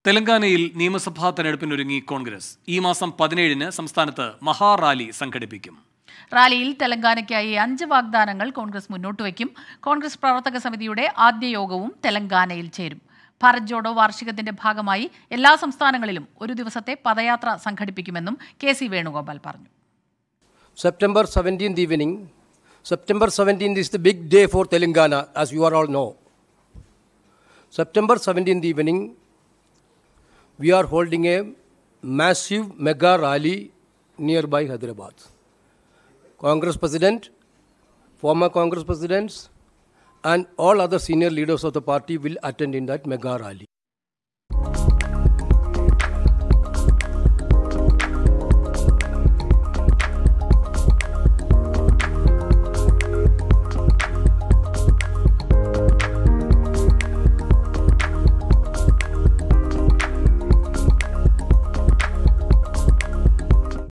തെലങ്കാനയിൽ നിയമസഭാ തെരഞ്ഞെടുപ്പിനൊരുങ്ങി കോൺഗ്രസ് ഈ മാസം പതിനേഴിന് സംസ്ഥാനത്ത് മഹാറാലി സംഘടിപ്പിക്കും റാലിയിൽ തെലങ്കാനയ്ക്കായി അഞ്ച് വാഗ്ദാനങ്ങൾ കോൺഗ്രസ് മുന്നോട്ട് വയ്ക്കും കോൺഗ്രസ് പ്രവർത്തക സമിതിയുടെ ആദ്യ യോഗവും തെലങ്കാനയിൽ ചേരും ഭാരത് ജോഡോ വാർഷികത്തിന്റെ ഭാഗമായി എല്ലാ സംസ്ഥാനങ്ങളിലും ഒരു ദിവസത്തെ പദയാത്ര സംഘടിപ്പിക്കുമെന്നും കെ സി വേണുഗോപാൽ പറഞ്ഞു September 17th evening. September 17th is the big day for Telangana, as you are all know. September 17th evening, we are holding a massive mega rally nearby Hyderabad. Congress President, former Congress presidents, and all other senior leaders of the party will attend in that mega rally.